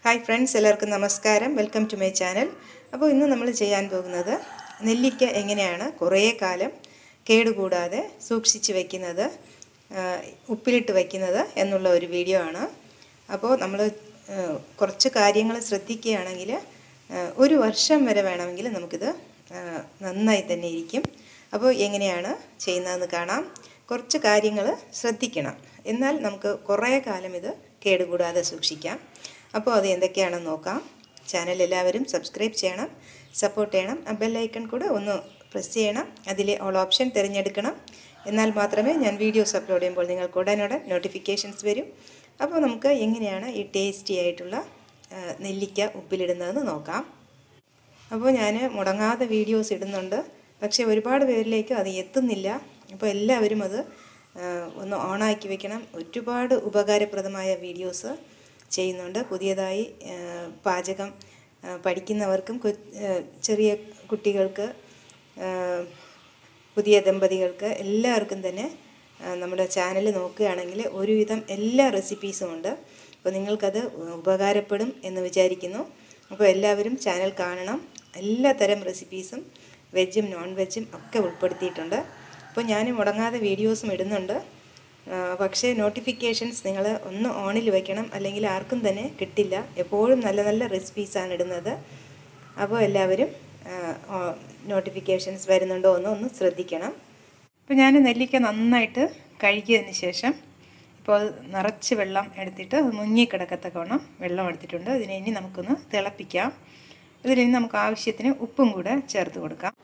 hi friends എല്ലാവർക്കും നമസ്കാരം welcome to my channel അപ്പോൾ ഇന്ന് നമ്മൾ ചെയ്യാൻ പോകുന്നത് നെല്ലിക്ക എങ്ങനെയാണ് കുറേ കാലം കേടുകൂടാതെ സൂക്ഷിച്ച് വയ്ക്കുന്നത് ആ, ഉപ്പിലിട്ട് വയ്ക്കുന്നത് എന്നുള്ള ഒരു വീഡിയോ ആണ് അപ്പോൾ നമ്മൾ ആ, കുറച്ച് കാര്യങ്ങൾ ശ്രദ്ധിക്കുകയാണെങ്കിൽ ആ, ഒരു വർഷം വരെ വേണമെങ്കിൽ നമുക്കിത് ആ, നന്നായി തന്നെ ഇരിക്കും അപ്പോൾ എങ്ങനെയാണ് ചെയ്യുന്നതെന്ന് കാണാം കുറച്ച് കാര്യങ്ങൾ ശ്രദ്ധിക്കണം എന്നാൽ നമുക്ക് കുറേ കാലം ഇത് കേടുകൂടാതെ സൂക്ഷിക്കാം അപ്പോൾ അത് എന്തൊക്കെയാണെന്ന് നോക്കാം ചാനൽ എല്ലാവരും സബ്സ്ക്രൈബ് ചെയ്യണം സപ്പോർട്ട് ചെയ്യണം ആ ബെല്ലൈക്കൺ കൂടെ ഒന്ന് പ്രസ് ചെയ്യണം അതിൽ ഓൾ ഓപ്ഷൻ തിരഞ്ഞെടുക്കണം എന്നാൽ മാത്രമേ ഞാൻ വീഡിയോസ് അപ്ലോഡ് ചെയ്യുമ്പോൾ നിങ്ങൾക്ക് ഉടനുടൻ നോട്ടിഫിക്കേഷൻസ് വരും അപ്പോൾ നമുക്ക് എങ്ങനെയാണ് ഈ ടേസ്റ്റി ആയിട്ടുള്ള ആ, നെല്ലിക്ക ഉപ്പിലിടുന്നതെന്ന് നോക്കാം അപ്പോൾ ഞാൻ മുടങ്ങാതെ വീഡിയോസ് ഇടുന്നുണ്ട് പക്ഷേ ഒരുപാട് പേരിലേക്ക് അത് എത്തുന്നില്ല അപ്പോൾ എല്ലാവരും അത് ആ, ഒന്ന് ഓണാക്കി വെക്കണം ഒരുപാട് ഉപകാരപ്രദമായ വീഡിയോസ് ചെയ്യുന്നുണ്ട് പുതിയതായി ആ, പാചകം ആ, പഠിക്കുന്നവർക്കും കൊ- ആ, ചെറിയ കുട്ടികൾക്ക് ആ, പുതിയ ദമ്പതികൾക്ക് എല്ലാവർക്കും തന്നെ ആ, നമ്മുടെ ചാനൽ നോക്കുകയാണെങ്കിൽ ഒരുവിധം എല്ലാ റെസിപ്പീസും ഉണ്ട് അപ്പോൾ നിങ്ങൾക്കത് ഉപകാരപ്പെടും എന്ന് വിചാരിക്കുന്നു അപ്പോൾ എല്ലാവരും ചാനൽ കാണണം എല്ലാ തരം റെസിപ്പീസും വെജും നോൺ വെജും ഒക്കെ ഉൾപ്പെടുത്തിയിട്ടുണ്ട് അപ്പോൾ ഞാൻ മുടങ്ങാതെ വീഡിയോസും ഇടുന്നുണ്ട് ആ, പക്ഷേ നോട്ടിഫിക്കേഷൻസ് നിങ്ങൾ ഒന്ന് ഓണിൽ വയ്ക്കണം അല്ലെങ്കിൽ ആർക്കും തന്നെ കിട്ടില്ല എപ്പോഴും നല്ല നല്ല റെസിപ്പീസാണ് ഇടുന്നത് അപ്പോൾ എല്ലാവരും നോട്ടിഫിക്കേഷൻസ് വരുന്നുണ്ടോ എന്ന് ഒന്ന് ശ്രദ്ധിക്കണം അപ്പോൾ ഞാൻ നെല്ലിക്ക നന്നായിട്ട് കഴുകിയതിന് ശേഷം ഇപ്പോൾ അത് നിറച്ച് വെള്ളം എടുത്തിട്ട് അത് മുങ്ങിക്കിടക്കത്തക്കവണ്ണം വെള്ളം എടുത്തിട്ടുണ്ട് ഇതിനെ ഇനി നമുക്കൊന്ന് തിളപ്പിക്കാം ഇതിലിനി നമുക്ക് ആവശ്യത്തിന് ഉപ്പും കൂടെ ചേർത്ത് കൊടുക്കാം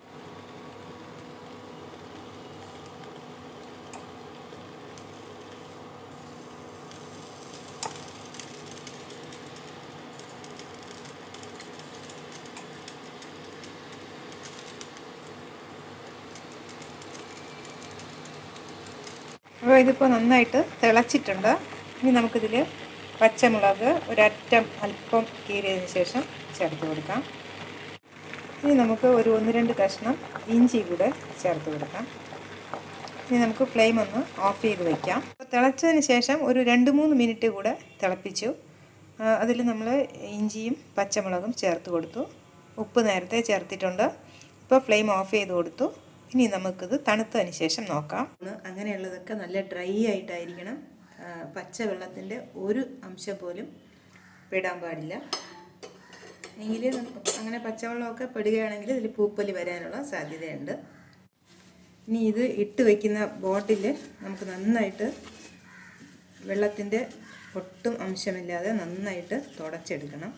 അപ്പോൾ ഇതിപ്പോൾ നന്നായിട്ട് തിളച്ചിട്ടുണ്ട് ഇനി നമുക്കിതിൽ പച്ചമുളക് ഒരറ്റം അല്പം കീറിയതിന് ശേഷം ചേർത്ത് കൊടുക്കാം ഇനി നമുക്ക് ഒരു ഒന്ന് രണ്ട് കഷ്ണം ഇഞ്ചി കൂടെ ചേർത്ത് കൊടുക്കാം ഇനി നമുക്ക് ഫ്ലെയിം ഒന്ന് ഓഫ് ചെയ്ത് വയ്ക്കാം അപ്പോൾ തിളച്ചതിന് ശേഷം ഒരു രണ്ട് മൂന്ന് മിനിറ്റ് കൂടെ തിളപ്പിച്ചു അതിൽ നമ്മൾ ഇഞ്ചിയും പച്ചമുളകും ചേർത്ത് കൊടുത്തു ഉപ്പ് നേരത്തെ ചേർത്തിട്ടുണ്ട് ഇപ്പോൾ ഫ്ലെയിം ഓഫ് ചെയ്ത് കൊടുത്തു ഇനി നമുക്കിത് തണുത്തതിന് ശേഷം നോക്കാം അങ്ങനെയുള്ളതൊക്കെ നല്ല ഡ്രൈ ആയിട്ടായിരിക്കണം ആ, പച്ച വെള്ളത്തിൻ്റെ ഒരു അംശം പോലും പെടാൻ പാടില്ല എങ്കിൽ അങ്ങനെ പച്ചവെള്ളമൊക്കെ പെടുകയാണെങ്കിൽ ഇതിൽ പൂപ്പല് വരാനുള്ള സാധ്യതയുണ്ട് ഇനി ഇത് ഇട്ട് വയ്ക്കുന്ന ബോട്ടിൽ നമുക്ക് നന്നായിട്ട് വെള്ളത്തിൻ്റെ ഒട്ടും അംശമില്ലാതെ നന്നായിട്ട് തുടച്ചെടുക്കണം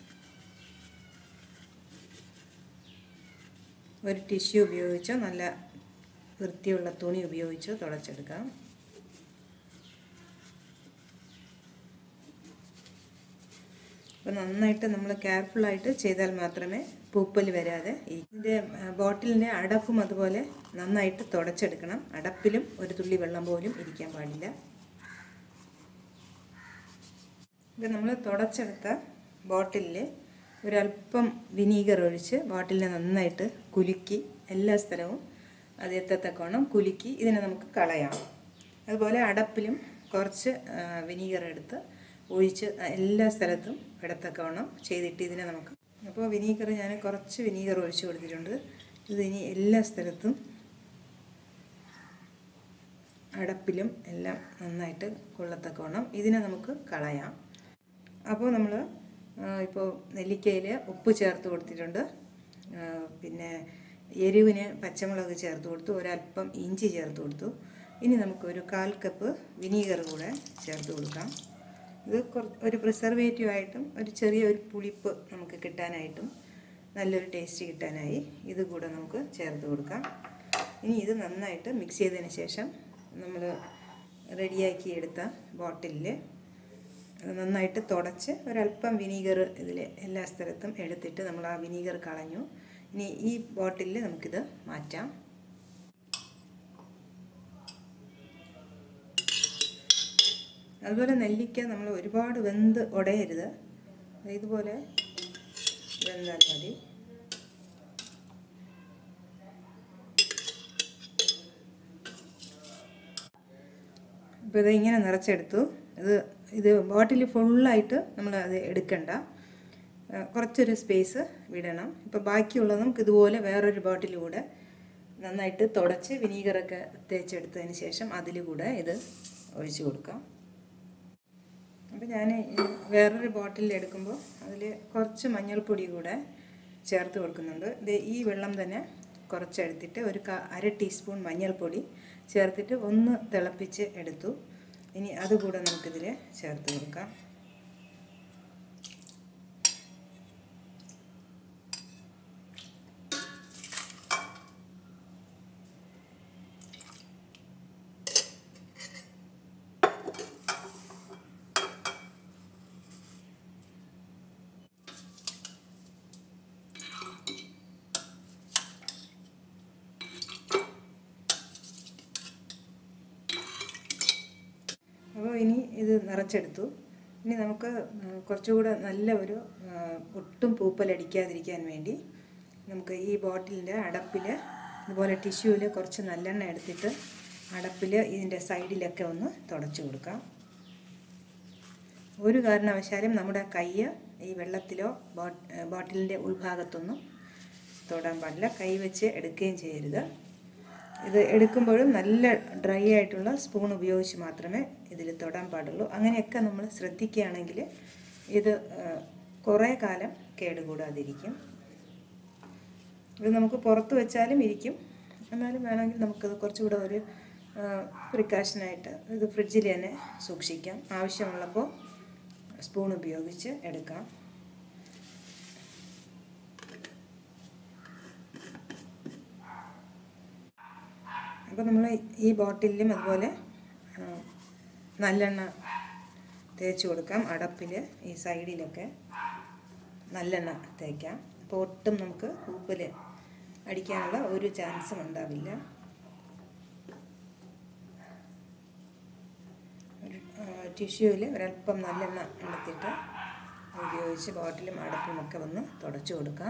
ഒരു ടിഷ്യൂ ഉപയോഗിച്ചോ നല്ല വൃത്തിയുള്ള തുണി ഉപയോഗിച്ചോ തുടച്ചെടുക്കാം അപ്പോൾ നന്നായിട്ട് നമ്മൾ കെയർഫുള്ളായിട്ട് ചെയ്താൽ മാത്രമേ പൂപ്പൽ വരാതെ ഇതിൻ്റെ ബോട്ടിലിൻ്റെ അടപ്പും അതുപോലെ നന്നായിട്ട് തുടച്ചെടുക്കണം അടപ്പിലും ഒരു തുള്ളി വെള്ളം പോലും ഇരിക്കാൻ പാടില്ല ഇത് നമ്മൾ തുടച്ചെടുത്ത ബോട്ടിലിൽ ഒരല്പം വിനീഗർ ഒഴിച്ച് ബോട്ടിലിനെ നന്നായിട്ട് കുലുക്കി എല്ലാ സ്ഥലവും അത് എത്തത്തക്കോണം കുലുക്കി ഇതിനെ നമുക്ക് കളയാം അതുപോലെ അടപ്പിലും കുറച്ച് വിനീഗർ എടുത്ത് ഒഴിച്ച് എല്ലാ സ്ഥലത്തും ഇടത്തക്കവണ്ണം ചെയ്തിട്ട് ഇതിനെ നമുക്ക് അപ്പോൾ വിനീഗർ ഞാൻ കുറച്ച് വിനീഗർ ഒഴിച്ച് കൊടുത്തിട്ടുണ്ട് ഇത് ഇനി എല്ലാ സ്ഥലത്തും അടപ്പിലും എല്ലാം നന്നായിട്ട് കൊള്ളത്തക്കവണ്ണം ഇതിനെ നമുക്ക് കളയാം അപ്പോൾ നമ്മൾ ഇപ്പോൾ നെല്ലിക്കയിൽ ഉപ്പ് ചേർത്ത് കൊടുത്തിട്ടുണ്ട് ആ, പിന്നെ എരിവിന് പച്ചമുളക് ചേർത്ത് കൊടുത്തു ഒരല്പം ഇഞ്ചി ചേർത്ത് കൊടുത്തു ഇനി നമുക്കൊരു കാൽ കപ്പ് വിനീഗർ കൂടെ ചേർത്ത് കൊടുക്കാം ഇത് കുറ ഒരു പ്രിസർവേറ്റീവ് ആയിട്ടും ഒരു ചെറിയ ഒരു പുളിപ്പ് നമുക്ക് കിട്ടാനായിട്ടും നല്ലൊരു ടേസ്റ്റ് കിട്ടാനായി ഇത് കൂടെ നമുക്ക് ചേർത്ത് കൊടുക്കാം ഇനി ഇത് നന്നായിട്ട് മിക്സ് ചെയ്തതിന് ശേഷം നമ്മൾ റെഡിയാക്കി എടുത്ത ബോട്ടിലിൽ അത് നന്നായിട്ട് തുടച്ച് ഒരല്പം വിനീഗർ ഇതിൽ എല്ലാ സ്ഥലത്തും എടുത്തിട്ട് നമ്മൾ ആ വിനീഗർ കളഞ്ഞു ഇനി ഈ ബോട്ടിലിൽ നമുക്കിത് മാറ്റാം അതുപോലെ നെല്ലിക്ക നമ്മൾ ഒരുപാട് വെന്ത് ഉടയരുത് ഇതുപോലെ വെന്താൽ മതി ഇപ്പോൾ ഇത് ഇങ്ങനെ നിറച്ചെടുത്തു ഇത് ഇത് ബോട്ടിൽ ഫുള്ളായിട്ട് നമ്മൾ അത് എടുക്കണ്ട ആ, കുറച്ചൊരു സ്പേസ് വിടണം ഇപ്പോൾ ബാക്കിയുള്ളത് നമുക്ക് ഇതുപോലെ വേറൊരു ബോട്ടിലൂടെ നന്നായിട്ട് തുടച്ച് വിനീഗറൊക്കെ തേച്ചെടുത്തതിന് ശേഷം അതിൽ കൂടെ ഇത് ഒഴിച്ചു കൊടുക്കാം അപ്പോൾ ഞാൻ വേറൊരു ബോട്ടിൽ എടുക്കുമ്പോൾ അതിൽ കുറച്ച് മഞ്ഞൾപ്പൊടി കൂടെ ചേർത്ത് കൊടുക്കുന്നുണ്ട് ഇത് ഈ വെള്ളം തന്നെ കുറച്ചെടുത്തിട്ട് ഒരു ക അര ടീസ്പൂൺ മഞ്ഞൾപ്പൊടി ചേർത്തിട്ട് ഒന്ന് തിളപ്പിച്ച് എടുത്തു ഇനി അതുകൂടെ നമുക്കിതിൽ ചേർത്ത് കൊടുക്കാം അപ്പോൾ ഇനി ഇത് നിറച്ചെടുത്തു ഇനി നമുക്ക് ആ, കുറച്ചുകൂടെ നല്ല ഒരു ആ, ഒട്ടും പൂപ്പലടിക്കാതിരിക്കാൻ വേണ്ടി നമുക്ക് ഈ ബോട്ടിലിൻ്റെ അടപ്പിൽ ഇതുപോലെ ടിഷ്യൂവിൽ കുറച്ച് നല്ലെണ്ണ എടുത്തിട്ട് അടപ്പിൽ ഇതിൻ്റെ സൈഡിലൊക്കെ ഒന്ന് തുടച്ചു കൊടുക്കാം ഒരു കാരണവശാലും നമ്മുടെ കൈ ഈ വെള്ളത്തിലോ ബോട്ട് ബോട്ടിലിൻ്റെ ഉൾഭാഗത്തൊന്നും തൊടാൻ പാടില്ല കൈ വെച്ച് എടുക്കുകയും ചെയ്യരുത് ഇത് എടുക്കുമ്പോഴും നല്ല ഡ്രൈ ആയിട്ടുള്ള സ്പൂൺ ഉപയോഗിച്ച് മാത്രമേ ഇതിൽ തൊടാൻ പാടുള്ളൂ അങ്ങനെയൊക്കെ നമ്മൾ ശ്രദ്ധിക്കുകയാണെങ്കിൽ ഇത് ആ, കുറേ കാലം കേടുകൂടാതിരിക്കും ഇത് നമുക്ക് പുറത്ത് വെച്ചാലും ഇരിക്കും എന്നാലും വേണമെങ്കിൽ നമുക്കത് കുറച്ചുകൂടെ ഒരു പ്രിക്കോഷനായിട്ട് ഇത് ഫ്രിഡ്ജിൽ തന്നെ സൂക്ഷിക്കാം ആവശ്യമുള്ളപ്പോൾ സ്പൂൺ ഉപയോഗിച്ച് എടുക്കാം അപ്പോൾ നമ്മൾ ഈ ബോട്ടിലും അതുപോലെ ആ, നല്ലെണ്ണ തേച്ച് കൊടുക്കാം അടപ്പിൽ ഈ സൈഡിലൊക്കെ നല്ലെണ്ണ തേക്കാം അപ്പോൾ ഒട്ടും നമുക്ക് പൂപ്പൽ അടിക്കാനുള്ള ഒരു ചാൻസും ഉണ്ടാവില്ല ഒരു ടിഷ്യൂവിൽ ഒരല്പം നല്ലെണ്ണ എടുത്തിട്ട് ഉപയോഗിച്ച് ബോട്ടിലും അടപ്പുമൊക്കെ ഒന്ന് തുടച്ചു കൊടുക്കാം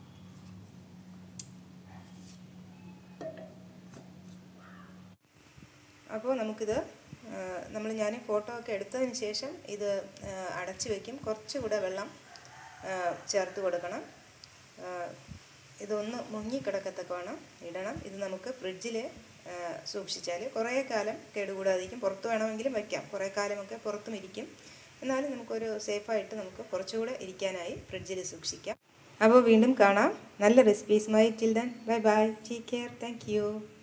അപ്പോൾ നമുക്കിത് നമ്മൾ ഞാൻ ഫോട്ടോ ഒക്കെ എടുത്തതിന് ശേഷം ഇത് ആ, അടച്ച് വയ്ക്കും കുറച്ചുകൂടെ വെള്ളം ആ, ചേർത്ത് കൊടുക്കണം ആ, ഇതൊന്ന് മുങ്ങിക്കിടക്കത്തക്കവണ്ണം ഇടണം ഇത് നമുക്ക് ഫ്രിഡ്ജിൽ സൂക്ഷിച്ചാൽ കുറേ കാലം കേടുകൂടാതിരിക്കും പുറത്ത് വേണമെങ്കിലും വയ്ക്കാം കുറേ കാലമൊക്കെ പുറത്തും ഇരിക്കും എന്നാലും നമുക്കൊരു സേഫായിട്ട് നമുക്ക് കുറച്ചുകൂടെ ഇരിക്കാനായി ഫ്രിഡ്ജിൽ സൂക്ഷിക്കാം അപ്പോൾ വീണ്ടും കാണാം നല്ല റെസിപ്പീസുമായി till then bye bye take care thank U